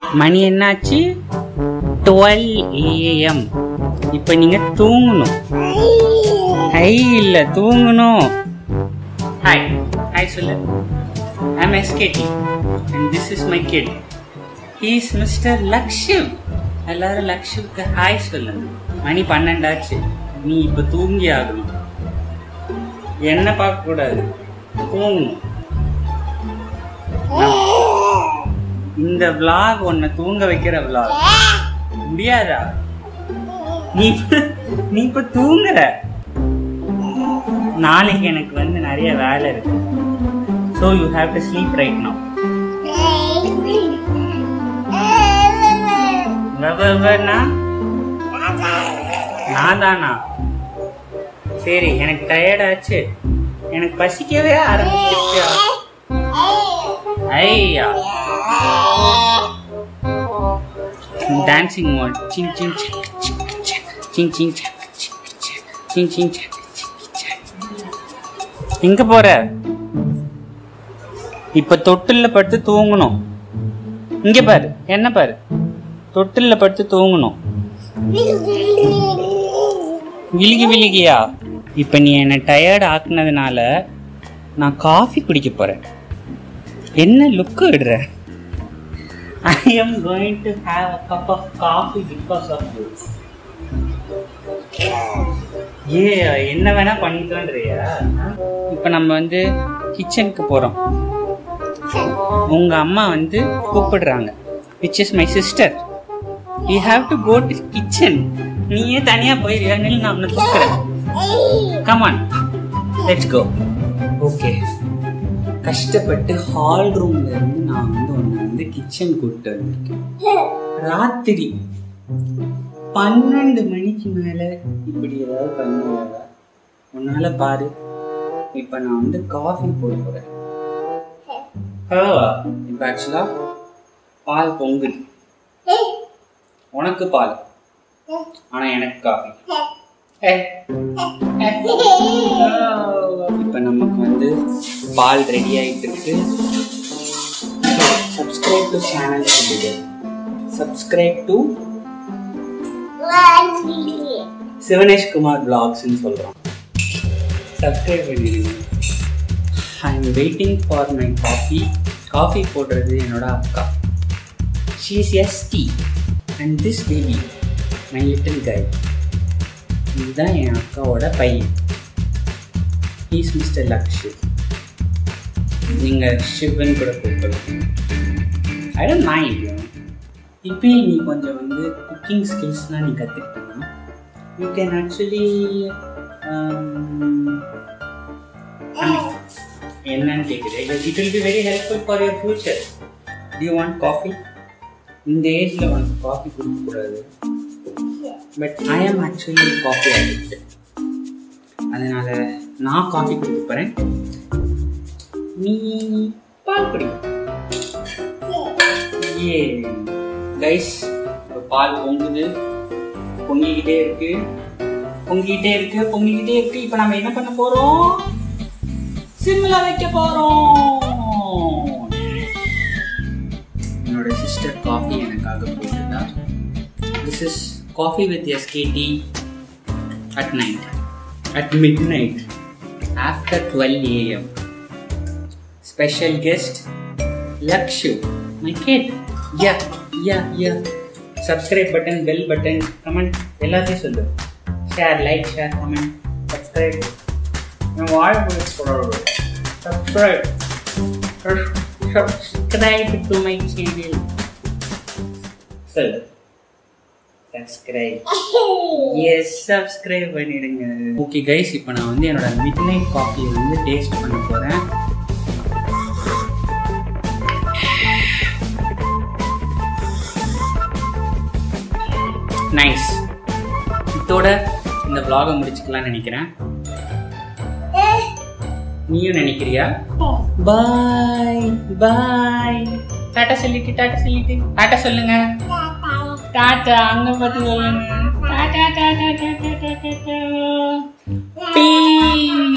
மணி என்னாச்சு twelve AM இப்போ நீங்க தூங்கணும் ஹை இல்ல தூங்கணும் ஹாய் ஹாய் சொல்லு I am SKT and this is my kid he is mister Lakshyam எல்லாரும் லக்ஷ்யவுக்கு ஹாய் சொல்லுங்க மணி பன்னெண்டாச்சு நீ இப்போ தூங்கி ஆகணும் என்ன பார்க்க கூடாது தூங்கணும் இந்த vlog உன்னை தூங்க வைக்கிற vlog முடியாதா நீ இப்ப- நீ இப்ப தூங்குற நாளைக்கு எனக்கு வந்து நிறைய வேலை இருக்கு so you have to sleep right no நான் தானா சரி எனக்கு டயர்ட் ஆச்சு எனக்கு பசிக்கவே ஆரம்பிச்சிருச்சு ஐயா டான்சிங் மோட் சிங் சிங் சக் சிக் சக் சிங் சிங் சக் சிக் சக் சிங் சிங் சக் சிக் சக் எங்க போற இப்ப தொட்டில்ல படுத்து தூங்கணும் இங்க பாரு என்ன பாரு தொட்டில்ல படுத்து தூங்கணும் விழுகி விழுகியா இப்ப நீ என்ன டயர்ட் ஆக்குனதுனால நான் காஃபி குடிக்க போறேன் என்ன லுக்கு விடுற I am going to have a cup of coffee because of you ஏ என்ன வேணா பண்ணிக்கலான்றியா இப்போ நம்ம வந்து கிச்சனுக்கு போறோம் உங்க அம்மா வந்து கூப்பிடுறாங்க which is my sister you have to go to kitchen நீயே தனியா போயிருவியா நில் நான் உன்னை தூக்குறேன் கமான் லெட்ஸ் கோ ஓகே கஷ்டப்பட்டு ஹால் ரூம்ல இருந்து நான் வந்து உன்னை வந்து கிச்சன் கூப்பிட்டு வந்திருக்கேன் ராத்திரி பன்னெண்டு மணிக்கு மேல இப்படி ஏதாவது பண்ணுவாங்க உன்னால பாரு இப்ப நான் வந்து காஃபி போட போறேன் இப்ப ஆக்சுவலா பால் பொங்குது உனக்கு பால் ஆனா எனக்கு காஃபி இப்ப நமக்கு வந்து பால் ரெடி ஆயிட்டு இருக்கு subscribe to channel subscribe to Sivanesh Kumar பிளாக்ஸ்னு சொல்றோம் சப்ஸ்கிரைப் பண்ணிடுங்க I am waiting for my coffee coffee போடுறது என்னோட அக்கா she is SD and this baby my little guy இதுதான் என் அக்காவோட பையன் ஹீஸ் மிஸ்டர் லக்ஷு நீங்கள் சிவன் கூட கூப்பிடலாம் ஐ டோன்ட் மைண்ட் இப்போயே நீ கொஞ்சம் வந்து குக்கிங் ஸ்கில்ஸ்லாம் நீ கற்றுக்கிட்டனா யூ கேன் ஆக்சுவலி என்னன்னு கேட்குறேன் it will be very helpful for your future you want coffee இந்த ஏஜில் உனக்கு காஃபி கொடுக்கக்கூடாது பட் ஐ ஆம் ஆக்சுவலி காஃபி அடிக்ட் அதனால நான் காஃபி குடிக்க போகிறேன் நீ பால் குடி ஏ கைஸ் இப்போ பால் பொங்குது பொங்கிக்கிட்டே இருக்கு பொங்கிக்கிட்டே இருக்கு பொங்கிக்கிட்டே இருக்கு இப்போ நம்ம என்ன பண்ண போறோம் சிம்ல வைக்க போறோம் என்னோட சிஸ்டர் காஃபி எனக்காக போட்டுட்டா this is coffee with SKT at night at midnight after twelve AM special guest Lakshu my cat yeah yeah yeah subscribe button bell button comment எல்லாத்தையும் சொல்லு share like share comment subscribe நான் வாழ போகிறோம் subscribe subscribe to my channel சொல்லு subscribe yes subscribe பண்ணிடுங்க okay guys இப்போ நான் வந்து என்னோட மிட் நைட் காஃபி வந்து டேஸ்ட் பண்ண போகிறேன் நைஸ் இதோட இந்த vlog-அ முடிச்சுக்கலாம்னு நினைக்கிறேன் நீயும் நினைக்கிறியா பாய் பாய் டாட்டா சொல்லிட்டு டாட்டா சொல்லிட்டு டாட்டா சொல்லுங்க டாட்டா அங்க பார்த்து சொல்லுங்க tata tata tata tata tata piece